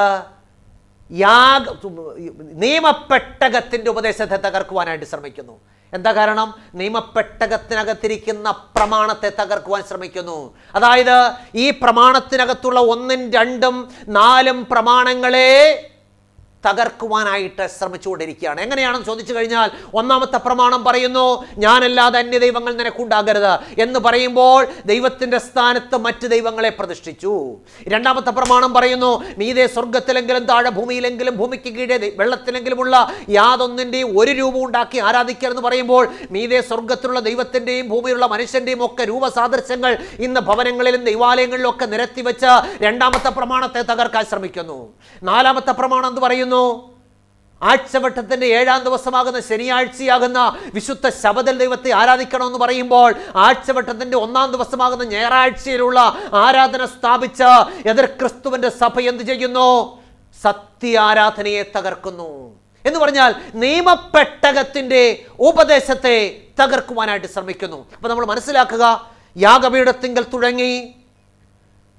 Speaker 1: യാഗ നിയമപ്പെട്ടകത്തിൻ്റെ ഉപദേശത്തെ തകർക്കുവാനായിട്ട് ശ്രമിക്കുന്നു എന്താ കാരണം നിയമപ്പെട്ടകത്തിനകത്തിരിക്കുന്ന പ്രമാണത്തെ തകർക്കുവാൻ ശ്രമിക്കുന്നു അതായത് ഈ പ്രമാണത്തിനകത്തുള്ള ഒന്നും രണ്ടും നാലും പ്രമാണങ്ങളെ തകർക്കുവാനായിട്ട് ശ്രമിച്ചുകൊണ്ടിരിക്കുകയാണ് എങ്ങനെയാണെന്ന് ചോദിച്ചു കഴിഞ്ഞാൽ ഒന്നാമത്തെ പ്രമാണം പറയുന്നു ഞാനല്ലാതെ അന്യ ദൈവങ്ങൾ നിനക്കുണ്ടാകരുത് എന്ന് പറയുമ്പോൾ ദൈവത്തിൻ്റെ സ്ഥാനത്ത് മറ്റ് ദൈവങ്ങളെ പ്രതിഷ്ഠിച്ചു രണ്ടാമത്തെ പ്രമാണം പറയുന്നു മീതെ സ്വർഗത്തിലെങ്കിലും താഴെ ഭൂമിയിലെങ്കിലും ഭൂമിക്ക് കീഴെ ദൈ- വെള്ളത്തിലെങ്കിലുമുള്ള യാതൊന്നിൻ്റെയും ഒരു രൂപം ഉണ്ടാക്കി ആരാധിക്കരുതെന്ന് പറയുമ്പോൾ മീതെ സ്വർഗത്തിലുള്ള ദൈവത്തിൻ്റെയും ഭൂമിയിലുള്ള മനുഷ്യൻ്റെയും ഒക്കെ രൂപസാദൃശ്യങ്ങൾ ഇന്ന് ഭവനങ്ങളിലും ദൈവാലയങ്ങളിലും ഒക്കെ നിരത്തി വെച്ച് രണ്ടാമത്തെ പ്രമാണത്തെ തകർക്കാൻ ശ്രമിക്കുന്നു നാലാമത്തെ പ്രമാണം എന്ത് പറയുന്നു ആഴ്ചവട്ടത്തിന്റെ ഏഴാം ദിവസമാകുന്ന ശനിയാഴ്ചയാകുന്ന വിശുദ്ധ ശബദൽ ദൈവത്തെ ആരാധിക്കണമെന്ന് പറയുമ്പോൾ ആഴ്ചവട്ടത്തിന്റെ ഒന്നാം ദിവസമാകുന്ന ഞായറാഴ്ചയിലുള്ള ആരാധന സ്ഥാപിച്ച എതിർ ക്രിസ്തുവിന്റെ സഭ എന്ത് ചെയ്യുന്നു സത്യ ആരാധനയെ തകർക്കുന്നു എന്ന് പറഞ്ഞാൽ നിയമപ്പെട്ടകത്തിന്റെ ഉപദേശത്തെ തകർക്കുവാനായിട്ട് ശ്രമിക്കുന്നു അപ്പൊ നമ്മൾ മനസ്സിലാക്കുക യാഗപീഠത്തിങ്കൽ തുടങ്ങി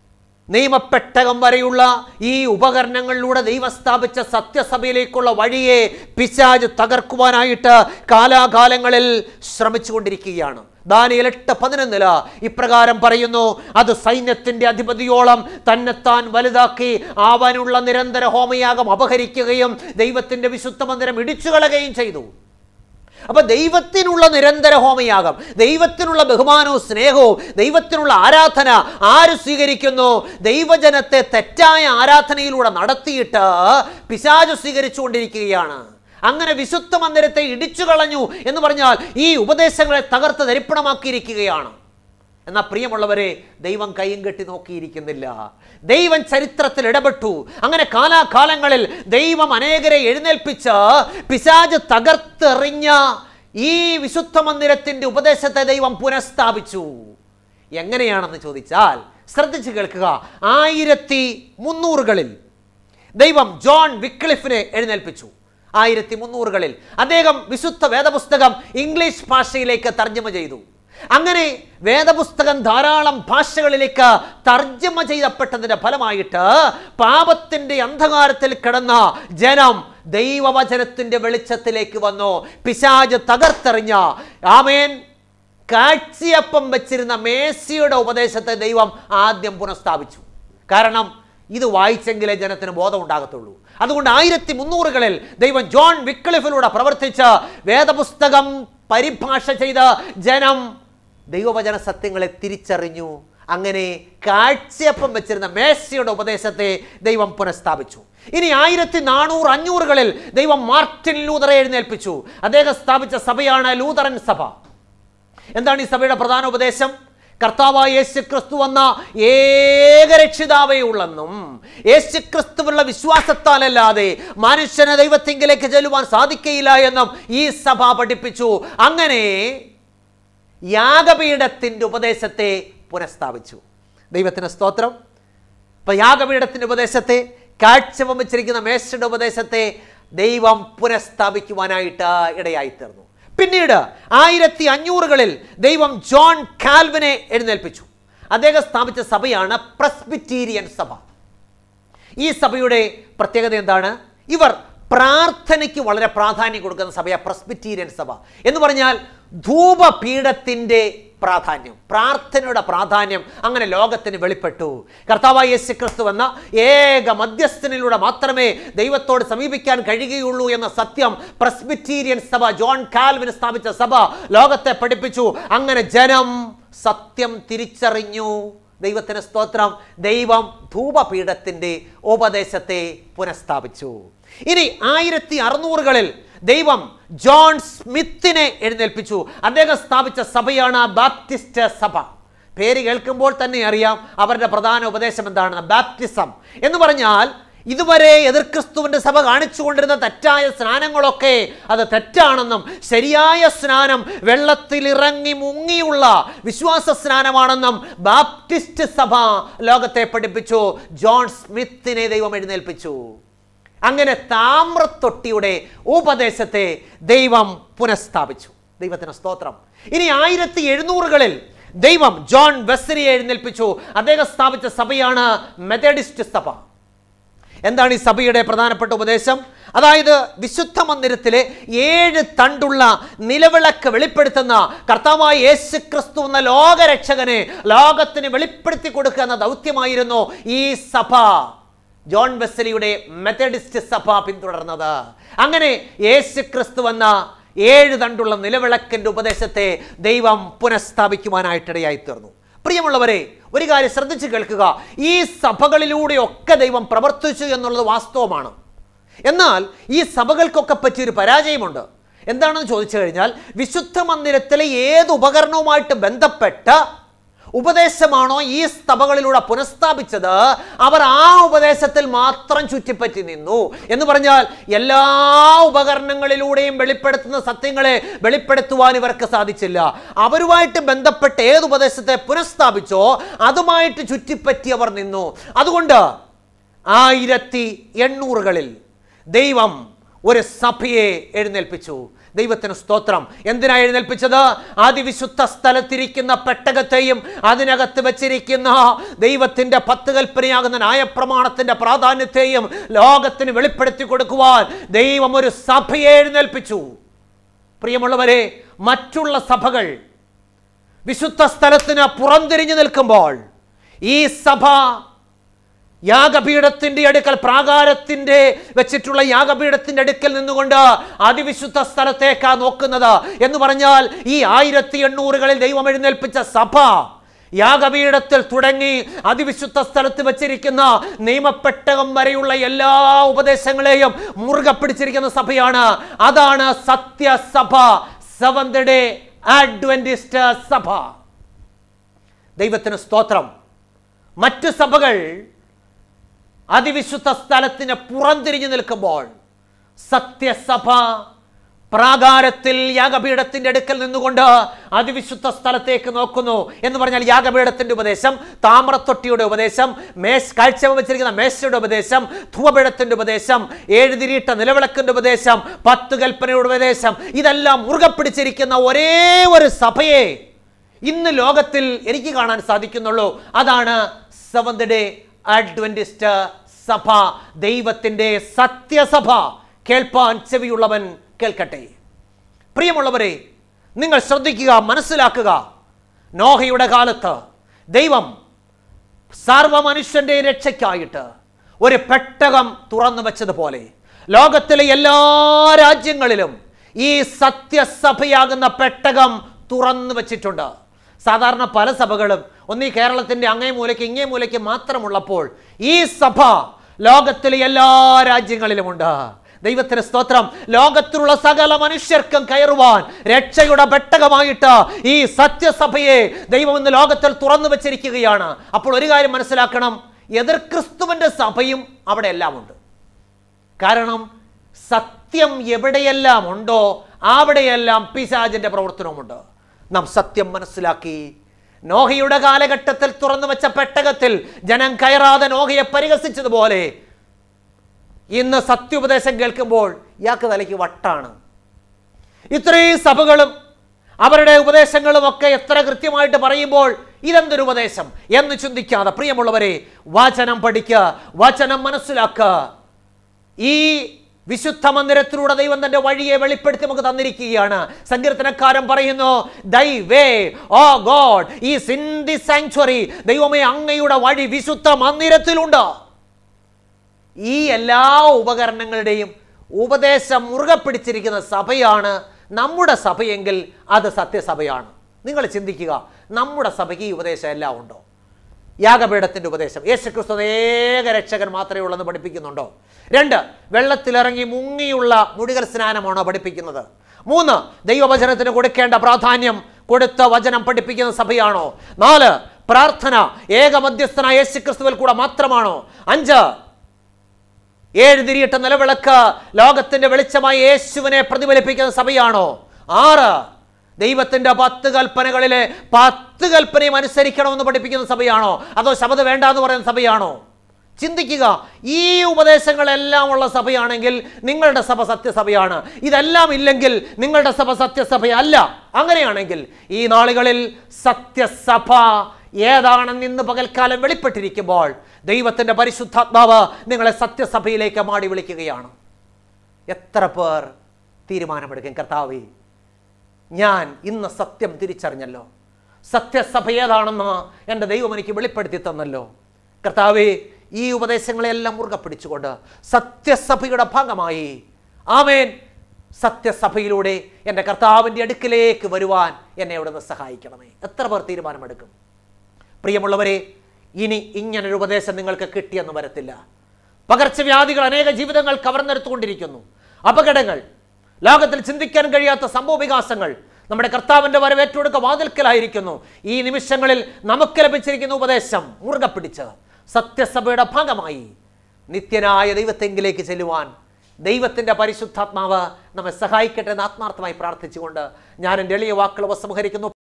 Speaker 1: നിയമപ്പെട്ടകം വരെയുള്ള ഈ ഉപകരണങ്ങളിലൂടെ ദൈവം സ്ഥാപിച്ച സത്യസഭയിലേക്കുള്ള വഴിയെ പിശാജ് തകർക്കുവാനായിട്ട് കാലാകാലങ്ങളിൽ ശ്രമിച്ചുകൊണ്ടിരിക്കുകയാണ് ദാനിയേൽ എട്ട് പതിനൊന്നില് ഇപ്രകാരം പറയുന്നു അത് സൈന്യത്തിന്റെ അധിപതിയോളം തന്നെത്താൻ വലുതാക്കി അവനുള്ള നിരന്തര ഹോമയാഗം അപഹരിക്കുകയും ദൈവത്തിന്റെ വിശുദ്ധ മന്ദിരം ഇടിച്ചു കളയുകയും ചെയ്തു അപ്പൊ ദൈവത്തിനുള്ള നിരന്തര ഹോമയാഗം ദൈവത്തിനുള്ള ബഹുമാനവും സ്നേഹവും ദൈവത്തിനുള്ള ആരാധന ആര് സ്വീകരിക്കുന്നു ദൈവജനത്തെ തെറ്റായ ആരാധനയിലൂടെ നടത്തിയിട്ട് പിശാചു സ്വീകരിച്ചുകൊണ്ടിരിക്കുകയാണ് അങ്ങനെ വിശുദ്ധ മന്ദിരത്തെ ഇടിച്ചു കളഞ്ഞു എന്ന് പറഞ്ഞാൽ ഈ ഉപദേശങ്ങളെ തകർത്ത് ധരിപ്പണമാക്കിയിരിക്കുകയാണ് എന്നാൽ പ്രിയമുള്ളവരെ ദൈവം കൈയും കെട്ടി നോക്കിയിരിക്കുന്നില്ല ദൈവം ചരിത്രത്തിൽ ഇടപെട്ടു അങ്ങനെ കാലാകാലങ്ങളിൽ ദൈവം അനേകരെ എഴുന്നേൽപ്പിച്ച് പിശാജ് തകർത്തെറിഞ്ഞ ഈ വിശുദ്ധ മന്ദിരത്തിന്റെ ഉപദേശത്തെ ദൈവം പുനഃസ്ഥാപിച്ചു എങ്ങനെയാണെന്ന് ചോദിച്ചാൽ ശ്രദ്ധിച്ചു കേൾക്കുക ആയിരത്തി മുന്നൂറുകളിൽ ദൈവം ജോൺ വിക്ലിഫിനെ എഴുന്നേൽപ്പിച്ചു ആയിരത്തി മുന്നൂറുകളിൽ അദ്ദേഹം വിശുദ്ധ വേദപുസ്തകം ഇംഗ്ലീഷ് ഭാഷയിലേക്ക് തർജ്ജമ ചെയ്തു അങ്ങനെ വേദപുസ്തകം ധാരാളം ഭാഷകളിലേക്ക് തർജ്ജമ ചെയ്യപ്പെട്ടതിന്റെ ഫലമായിട്ട് പാപത്തിന്റെ അന്ധകാരത്തിൽ കിടന്ന ജനം ദൈവവചനത്തിന്റെ വെളിച്ചത്തിലേക്ക് വന്നു പിശാജ് തകർത്തെറിഞ്ഞ ആമേൻ കാഴ്ചയപ്പം വെച്ചിരുന്ന മേസിയുടെ ഉപദേശത്തെ ദൈവം ആദ്യം പുനഃസ്ഥാപിച്ചു കാരണം ഇത് വായിച്ചെങ്കിലേ ജനത്തിന് ബോധം ഉണ്ടാകത്തുള്ളൂ അതുകൊണ്ട് ആയിരത്തി മുന്നൂറുകളിൽ ദൈവം ജോൺ വിക്ലിഫിലൂടെ പ്രവർത്തിച്ച് വേദപുസ്തകം പരിഭാഷ ചെയ്ത് ജനം ദൈവവചന സത്യങ്ങളെ തിരിച്ചറിഞ്ഞു അങ്ങനെ കാഴ്ചയപ്പം വെച്ചിരുന്ന മേശയുടെ ഉപദേശത്തെ ദൈവം പുനഃസ്ഥാപിച്ചു ഇനി ആയിരത്തി നാനൂറ് അഞ്ഞൂറുകളിൽ ദൈവം മാർട്ടിൻ ലൂതറെ എഴുന്നേൽപ്പിച്ചു അദ്ദേഹം സ്ഥാപിച്ച സഭയാണ് ലൂതറൻ സഭ എന്താണ് ഈ സഭയുടെ പ്രധാന ഉപദേശം കർത്താവായ യേശു ക്രിസ്തു വന്ന ഏകരക്ഷിതാവേ ഉള്ളെന്നും യേശു ക്രിസ്തുവിലുള്ള വിശ്വാസത്താലല്ലാതെ മനുഷ്യന് ദൈവത്തിങ്കിലേക്ക് ചെല്ലുവാൻ സാധിക്കയില്ല എന്നും ഈ സഭ പഠിപ്പിച്ചു അങ്ങനെ യാഗപീഠത്തിൻ്റെ ഉപദേശത്തെ പുനഃസ്ഥാപിച്ചു ദൈവത്തിന് സ്തോത്രം ഇപ്പൊ യാഗപീഠത്തിൻ്റെ ഉപദേശത്തെ കാഴ്ചവം വെച്ചിരിക്കുന്ന മേശയുടെ ഉപദേശത്തെ ദൈവം പുനഃസ്ഥാപിക്കുവാനായിട്ട് ഇടയായിത്തീർന്നു പിന്നീട് ആയിരത്തി അഞ്ഞൂറുകളിൽ ദൈവം ജോൺ കാൽവിനെ എഴുന്നേൽപ്പിച്ചു അദ്ദേഹം സ്ഥാപിച്ച സഭയാണ് പ്രസ്ബിറ്റീരിയൻ സഭ ഈ സഭയുടെ പ്രത്യേകത എന്താണ് ഇവർ പ്രാർത്ഥനയ്ക്ക് വളരെ പ്രാധാന്യം കൊടുക്കുന്ന സഭയാണ് പ്രസ്ബിറ്റീരിയൻ സഭ എന്ന് പറഞ്ഞാൽ ധൂപപീഠത്തിൻ്റെ പ്രാധാന്യം പ്രാർത്ഥനയുടെ പ്രാധാന്യം അങ്ങനെ ലോകത്തിന് വെളിപ്പെട്ടു കർത്താവായ യേശു ക്രിസ്തു എന്ന ഏക മധ്യസ്ഥനിലൂടെ മാത്രമേ ദൈവത്തോട് സമീപിക്കാൻ കഴിയുകയുള്ളൂ എന്ന സത്യം പ്രസ്ബിറ്റീരിയൻ സഭ ജോൺ കാൽവിന് സ്ഥാപിച്ച സഭ ലോകത്തെ പഠിപ്പിച്ചു അങ്ങനെ ജനം സത്യം തിരിച്ചറിഞ്ഞു ദൈവത്തിന് സ്തോത്രം ദൈവം ധൂപപീഠത്തിൻ്റെ ഉപദേശത്തെ പുനഃസ്ഥാപിച്ചു ഇനി ആയിരത്തി അറുന്നൂറുകളിൽ ദൈവം ജോൺ സ്മിത്തിനെ എഴുന്നേൽപ്പിച്ചു അദ്ദേഹം സ്ഥാപിച്ച സഭയാണ് ബാപ്റ്റിസ്റ്റ് സഭ പേര് കേൾക്കുമ്പോൾ തന്നെ അറിയാം അവരുടെ പ്രധാന ഉപദേശം എന്താണെന്ന് ബാപ്റ്റിസം എന്ന് പറഞ്ഞാൽ ഇതുവരെ എതിർക്രിസ്തുവിന്റെ സഭ കാണിച്ചുകൊണ്ടിരുന്ന തെറ്റായ സ്നാനങ്ങളൊക്കെ അത് തെറ്റാണെന്നും ശരിയായ സ്നാനം വെള്ളത്തിൽ ഇറങ്ങി മുങ്ങിയുള്ള വിശ്വാസ സ്നാനമാണെന്നും ബാപ്റ്റിസ്റ്റ് സഭ ലോകത്തെ പഠിപ്പിച്ചു ജോൺ സ്മിത്തിനെ ദൈവം എഴുന്നേൽപ്പിച്ചു അങ്ങനെ താമ്രത്തൊട്ടിയുടെ ഉപദേശത്തെ ദൈവം പുനഃസ്ഥാപിച്ചു ദൈവത്തിന് സ്തോത്രം ഇനി ആയിരത്തി എഴുന്നൂറുകളിൽ ദൈവം ജോൺ വെസ്ലിയെ എഴുന്നേൽപ്പിച്ചു അദ്ദേഹം സ്ഥാപിച്ച സഭയാണ് മെത്തഡിസ്റ്റ് സഭ എന്താണ് ഈ സഭയുടെ പ്രധാനപ്പെട്ട ഉപദേശം അതായത് വിശുദ്ധ മന്ദിരത്തിലെ ഏഴ് തണ്ടുള്ള നിലവിളക്ക് വെളിപ്പെടുത്തുന്ന കർത്താവായ യേശു ക്രിസ്തു എന്ന ലോകരക്ഷകനെ ലോകത്തിന് വെളിപ്പെടുത്തി കൊടുക്കുക എന്ന ദൗത്യമായിരുന്നു ഈ സഭ ജോൺ വെസ്ലിയുടെ മെത്തഡിസ്റ്റ് സഭ പിന്തുടർന്നത് അങ്ങനെ യേശു ക്രിസ്തു എന്ന ഏഴ് തണ്ടുള്ള നിലവിളക്കിന്റെ ഉപദേശത്തെ ദൈവം പുനഃസ്ഥാപിക്കുവാനായിട്ടിടയായി തീർന്നു പ്രിയമുള്ളവരെ ഒരു കാര്യം ശ്രദ്ധിച്ചു കേൾക്കുക ഈ സഭകളിലൂടെയൊക്കെ ദൈവം പ്രവർത്തിച്ചു എന്നുള്ളത് വാസ്തവമാണ് എന്നാൽ ഈ സഭകൾക്കൊക്കെ പറ്റിയൊരു പരാജയമുണ്ട് എന്താണെന്ന് ചോദിച്ചു കഴിഞ്ഞാൽ വിശുദ്ധ മന്ദിരത്തിലെ ഏത് ഉപകരണവുമായിട്ട് ബന്ധപ്പെട്ട ഉപദേശമാണോ ഈ സഭകളിലൂടെ പുനഃസ്ഥാപിച്ചത് അവർ ആ ഉപദേശത്തിൽ മാത്രം ചുറ്റിപ്പറ്റി നിന്നു എന്ന് പറഞ്ഞാൽ എല്ലാ ഉപകരണങ്ങളിലൂടെയും വെളിപ്പെടുത്തുന്ന സത്യങ്ങളെ വെളിപ്പെടുത്തുവാൻ ഇവർക്ക് സാധിച്ചില്ല അവരുമായിട്ട് ബന്ധപ്പെട്ട ഏത് ഉപദേശത്തെ പുനഃസ്ഥാപിച്ചോ അതുമായിട്ട് ചുറ്റിപ്പറ്റി അവർ നിന്നു അതുകൊണ്ട് ആയിരത്തി എണ്ണൂറുകളിൽ ദൈവം ഒരു സഭയെ എഴുന്നേൽപ്പിച്ചു ദൈവത്തിന് സ്തോത്രം എന്തിനാ എഴുന്നേൽപ്പിച്ചത് അതിവിശുദ്ധ സ്ഥലത്തിരിക്കുന്ന പെട്ടകത്തെയും അതിനകത്ത് വെച്ചിരിക്കുന്ന ദൈവത്തിന്റെ പത്ത് കൽപ്പനയാകുന്ന ന്യായപ്രമാണത്തിന്റെ പ്രാധാന്യത്തെയും ലോകത്തിന് വെളിപ്പെടുത്തി കൊടുക്കുവാൻ ദൈവം ഒരു സഭയെ എഴുന്നേൽപ്പിച്ചു പ്രിയമുള്ളവരെ മറ്റുള്ള സഭകൾ വിശുദ്ധ സ്ഥലത്തിന് പുറംതിരിഞ്ഞു നിൽക്കുമ്പോൾ ഈ സഭ യാഗപീഠത്തിന്റെ അടുക്കൽ പ്രാകാരത്തിന്റെ വെച്ചിട്ടുള്ള യാഗപീഠത്തിന്റെ അടുക്കൽ നിന്നുകൊണ്ട് അതിവിശുദ്ധ സ്ഥലത്തേക്കാ നോക്കുന്നത് എന്ന് പറഞ്ഞാൽ ഈ ആയിരത്തി എണ്ണൂറുകളിൽ ദൈവം എഴുന്നേൽപ്പിച്ച സഭ യാഗപീഠത്തിൽ തുടങ്ങി അതിവിശുദ്ധ സ്ഥലത്ത് വെച്ചിരിക്കുന്ന നിയമപ്പെട്ടകം വരെയുള്ള എല്ലാ ഉപദേശങ്ങളെയും മുറുകെ പിടിച്ചിരിക്കുന്ന സഭയാണ് അതാണ് സത്യസഭ സെവന്ത് ഡേ അഡ്വന്റിസ്റ്റ് സഭ ദൈവത്തിന് സ്തോത്രം മറ്റു സഭകൾ അതിവിശുദ്ധ സ്ഥലത്തിന് പുറംതിരിഞ്ഞു നിൽക്കുമ്പോൾ സത്യസഭ പ്രാകാരത്തിൽ യാഗപീഠത്തിന്റെ അടുക്കൽ നിന്നുകൊണ്ട് അതിവിശുദ്ധ സ്ഥലത്തേക്ക് നോക്കുന്നു എന്ന് പറഞ്ഞാൽ യാഗപീഠത്തിന്റെ ഉപദേശം താമ്രത്തൊട്ടിയുടെ ഉപദേശം മേശ് കാഴ്ച വെച്ചിരിക്കുന്ന മേശയുടെ ഉപദേശം ധൂപപീഠത്തിന്റെ ഉപദേശം ഏഴുതിരിയിട്ട നിലവിളക്കിന്റെ ഉപദേശം പത്ത് കൽപ്പനയുടെ ഉപദേശം ഇതെല്ലാം മുറുകെ പിടിച്ചിരിക്കുന്ന ഒരേ ഒരു സഭയെ ഇന്ന് ലോകത്തിൽ എനിക്ക് കാണാൻ സാധിക്കുന്നുള്ളൂ അതാണ് സെവന്ത് ഡേ അഡ്വന്റിസ്റ്റ് സഭ ദൈവത്തിന്റെ സത്യസഭ കേൾപ്പാൻ ചെവിയുള്ളവൻ കേൾക്കട്ടെ പ്രിയമുള്ളവരെ നിങ്ങൾ ശ്രദ്ധിക്കുക മനസ്സിലാക്കുക നോഹയുടെ കാലത്ത് ദൈവം സർവമനുഷ്യന്റെ രക്ഷയ്ക്കായിട്ട് ഒരു പെട്ടകം തുറന്നു വെച്ചതുപോലെ ലോകത്തിലെ എല്ലാ രാജ്യങ്ങളിലും ഈ സത്യസഭയാകുന്ന പെട്ടകം തുറന്നു വെച്ചിട്ടുണ്ട് സാധാരണ പല സഭകളും ഒന്നീ കേരളത്തിന്റെ അങ്ങേ മൂലയ്ക്ക് ഇങ്ങേ മൂലയ്ക്ക് മാത്രമുള്ളപ്പോൾ ഈ സഭ ലോകത്തിലെ എല്ലാ രാജ്യങ്ങളിലുമുണ്ട് ദൈവത്തിന് സ്തോത്രം ലോകത്തിലുള്ള സകല മനുഷ്യർക്കും കയറുവാൻ രക്ഷയുടെ പെട്ടകമായിട്ട് ഈ സത്യസഭയെ ദൈവം ഇന്ന് ലോകത്തിൽ തുറന്നു വെച്ചിരിക്കുകയാണ് അപ്പോൾ ഒരു കാര്യം മനസ്സിലാക്കണം എതിർ ക്രിസ്തുവിന്റെ സഭയും അവിടെ എല്ലാം ഉണ്ട് കാരണം സത്യം എവിടെയെല്ലാം ഉണ്ടോ അവിടെയെല്ലാം പിശാചിന്റെ പ്രവർത്തനവുമുണ്ട് നാം സത്യം മനസ്സിലാക്കി നോഹയുടെ കാലഘട്ടത്തിൽ തുറന്നു വെച്ച പെട്ടകത്തിൽ ജനം കയറാതെ നോഹയെ പരിഹസിച്ചതുപോലെ ഇന്ന് സത്യോപദേശം കേൾക്കുമ്പോൾ ഇയാൾക്ക് തലയ്ക്ക് വട്ടാണ് ഇത്രയും സഭകളും അവരുടെ ഉപദേശങ്ങളും ഒക്കെ എത്ര കൃത്യമായിട്ട് പറയുമ്പോൾ ഇതെന്തൊരു ഉപദേശം എന്ന് ചിന്തിക്കാതെ പ്രിയമുള്ളവരെ വചനം പഠിക്കുക വചനം മനസ്സിലാക്കുക ഈ വിശുദ്ധ മന്ദിരത്തിലൂടെ ദൈവം തന്റെ വഴിയെ വെളിപ്പെടുത്തി നമുക്ക് തന്നിരിക്കുകയാണ് സങ്കീർത്തനക്കാരൻ പറയുന്നു ദൈ വേ ഓ ഗോഡ് ഈ സിന്ധി സാങ്ച്വറി ദൈവമേ അങ്ങയുടെ വഴി വിശുദ്ധ മന്ദിരത്തിലുണ്ട് ഈ എല്ലാ ഉപകരണങ്ങളുടെയും ഉപദേശം മുറുകെ പിടിച്ചിരിക്കുന്ന സഭയാണ് നമ്മുടെ സഭയെങ്കിൽ അത് സത്യസഭയാണ് നിങ്ങൾ ചിന്തിക്കുക നമ്മുടെ സഭയ്ക്ക് ഈ ഉപദേശം എല്ലാം ഉണ്ടോ യാഗപീഠത്തിന്റെ ഉപദേശം യേശുക്രിസ്തു ഏക രക്ഷകൻ മാത്രമേ ഉള്ളെന്ന് പഠിപ്പിക്കുന്നുണ്ടോ രണ്ട് വെള്ളത്തിലിറങ്ങി മുങ്ങിയുള്ള മുടികൽ സ്നാനമാണോ പഠിപ്പിക്കുന്നത് മൂന്ന് ദൈവവചനത്തിന് കൊടുക്കേണ്ട പ്രാധാന്യം കൊടുത്ത വചനം പഠിപ്പിക്കുന്ന സഭയാണോ നാല് പ്രാർത്ഥന ഏക മധ്യസ്ഥനായ യേശുക്രിസ്തുവിൽ കൂടെ മാത്രമാണോ അഞ്ച് ഏഴ് തിരിയിട്ട നിലവിളക്ക് ലോകത്തിന്റെ വെളിച്ചമായി യേശുവിനെ പ്രതിഫലിപ്പിക്കുന്ന സഭയാണോ ആറ് ദൈവത്തിന്റെ പത്ത് കൽപ്പനകളിലെ പത്ത് കൽപ്പനയും അനുസരിക്കണമെന്ന് പഠിപ്പിക്കുന്ന സഭയാണോ അതോ ശബദ വേണ്ട എന്ന് പറയുന്ന സഭയാണോ ചിന്തിക്കുക ഈ ഉപദേശങ്ങളെല്ലാം ഉള്ള സഭയാണെങ്കിൽ നിങ്ങളുടെ സഭ സത്യസഭയാണ് ഇതെല്ലാം ഇല്ലെങ്കിൽ നിങ്ങളുടെ സഭ സത്യസഭയല്ല അങ്ങനെയാണെങ്കിൽ ഈ നാളുകളിൽ സത്യസഭ ഏതാണെന്ന് ഇന്ന് പകൽക്കാലം വെളിപ്പെട്ടിരിക്കുമ്പോൾ ദൈവത്തിന്റെ പരിശുദ്ധാത്മാവ് നിങ്ങളെ സത്യസഭയിലേക്ക് മാടി വിളിക്കുകയാണ് എത്ര പേർ തീരുമാനമെടുക്കും കർത്താവേ ഞാൻ ഇന്ന് സത്യം തിരിച്ചറിഞ്ഞല്ലോ സത്യസഭ ഏതാണെന്ന് എൻ്റെ ദൈവം എനിക്ക് വെളിപ്പെടുത്തി തന്നല്ലോ കർത്താവേ ഈ ഉപദേശങ്ങളെല്ലാം മുറുകെ പിടിച്ചുകൊണ്ട് സത്യസഭയുടെ ഭാഗമായി ആമേൻ സത്യസഭയിലൂടെ എൻ്റെ കർത്താവിൻ്റെ അടുക്കിലേക്ക് വരുവാൻ എന്നെ അവിടെ നിന്ന് സഹായിക്കണമേ എത്ര പേർ തീരുമാനമെടുക്കും പ്രിയമുള്ളവരെ ഇനി ഇങ്ങനൊരു ഉപദേശം നിങ്ങൾക്ക് കിട്ടിയെന്ന് വരത്തില്ല പകർച്ചവ്യാധികൾ അനേക ജീവിതങ്ങൾ കവർന്നെടുത്തുകൊണ്ടിരിക്കുന്നു അപകടങ്ങൾ ലോകത്തിൽ ചിന്തിക്കാൻ കഴിയാത്ത സംഭവ വികാസങ്ങൾ നമ്മുടെ കർത്താവിൻ്റെ വരവേറ്റെടുക്ക വാതിൽക്കലായിരിക്കുന്നു ഈ നിമിഷങ്ങളിൽ നമുക്ക് ലഭിച്ചിരിക്കുന്ന ഉപദേശം മുറുകെ പിടിച്ച് സത്യസഭയുടെ ഭാഗമായി നിത്യനായ ദൈവത്തെങ്കിലേക്ക് ചെല്ലുവാൻ ദൈവത്തിൻ്റെ പരിശുദ്ധാത്മാവ് നമ്മെ സഹായിക്കട്ടെ എന്ന് ആത്മാർത്ഥമായി പ്രാർത്ഥിച്ചുകൊണ്ട് ഞാൻ എൻ്റെ എളിയ വാക്കുകൾ ഉപസംഹരിക്കുന്നു